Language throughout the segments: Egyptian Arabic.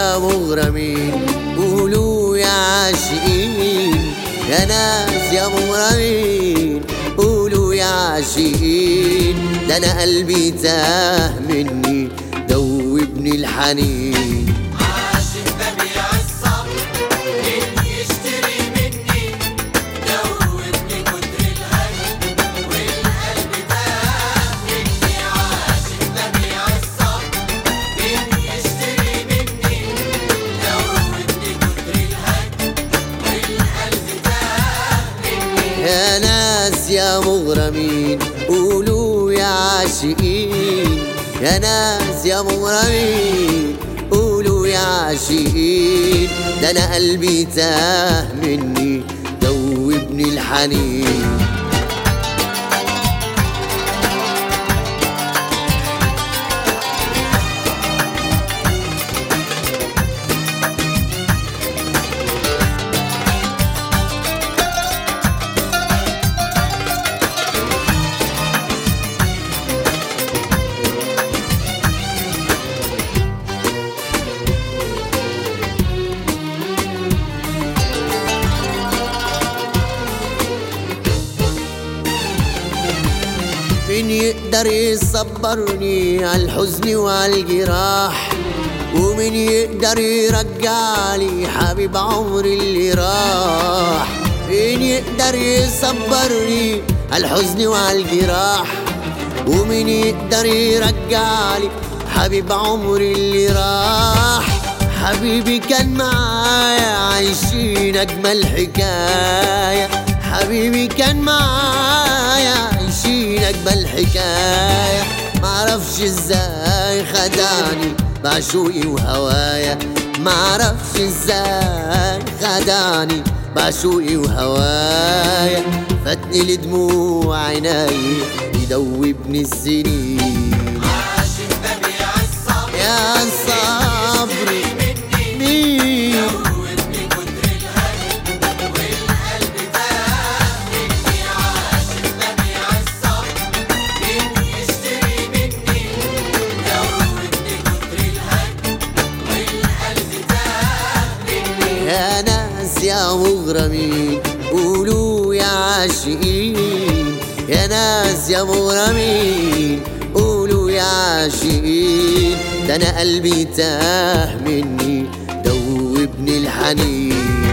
يا مغرمين قولوا يا عاشقين يا ناس يا مغرمين قولوا يا عاشقين ده انا قلبي تاه مني دوبني الحنين عاشق ببيع الصبر إن يشتري مني دوبني كتر الهم والقلب تاه مني عاشق ببيع الصبر إن يشتري مني دوبني كتر الهم والقلب تاه مني يا ناس يا مغرمين قولوا يا عاشقين يا ناس يا مغرمين قولوا يا عاشقين ده انا قلبي تاه مني دوبني الحنين مين يقدر يصبرني على الحزن وعلى الجراح ومين يقدر يرجع لي حبيب عمري اللي راح مين يقدر يصبرني على الحزن وعلى الجراح ومين يقدر يرجع لي حبيب عمري اللي راح حبيبي كان معايا عايشين اجمل حكايه حبيبي كان معايا عايشين اجمل حكايه معرفش ازاي خدعني بعشوقي وهوايا معرفش ازاي خدعني بعشوقي وهوايا فاتني لدموع عيني يدوبني السنين عاشق ببيع الصبر يا صبري مني مين دوبني كتر الهم والقلب تاه مني عاشق ببيع الصبر إن يشتري مني دوبني كتر الهم والقلب تاه مني يا ناس يا مغرمين قولوا يا عاشقين يا ناس يا مغرمين قولوا يا عاشقين ده انا قلبي تاه مني دوبني الحنين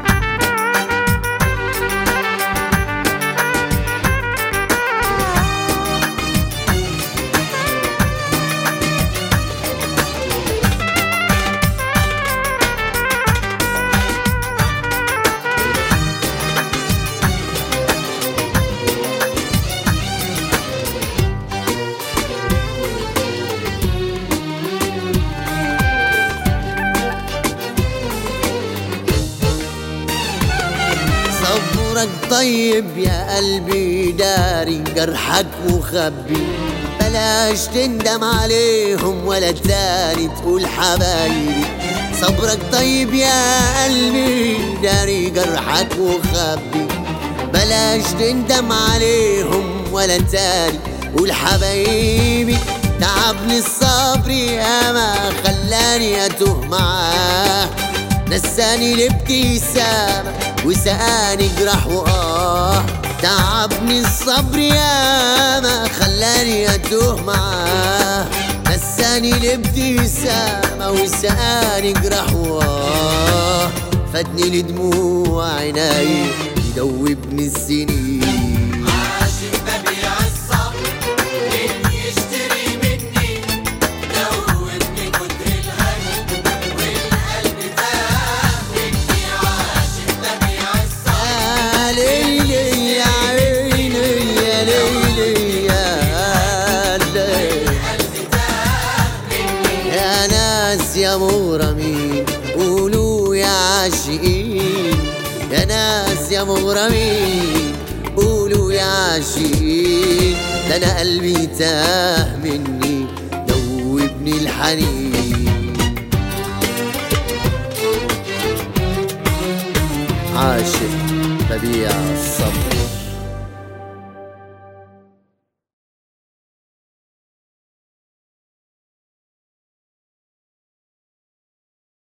صبرك طيب يا قلبي داري جرحك مخبي بلاش تندم عليهم ولا تاني تقول حبايبي صبرك طيب يا قلبي داري جرحك مخبي بلاش تندم عليهم ولا تاني قول حبايبي تعبني الصبر يا ما خلاني اتوه معاه نساني الابتسامة وسقاني جراح وآه تعبني الصبر ياما خلاني أتوه معاه نساني الابتسامة وسقاني جراح وآه فادني لدموع عيني يدوبني السنين عاشق ببيع الصبر إن يشتري مني دوبني كتر الهم والقلب تاه مني عاشق ببيع الصبر يا ليلي يا عيني يا ليلي يا ليلي القلب تاه مني يا ناس يا مغرمين قولوا يا عاشقين يا ناس يا مغرمين قولوا يا عاشقين ده انا قلبي تاه مني دوبني الحنين عاشق ببيع الصبر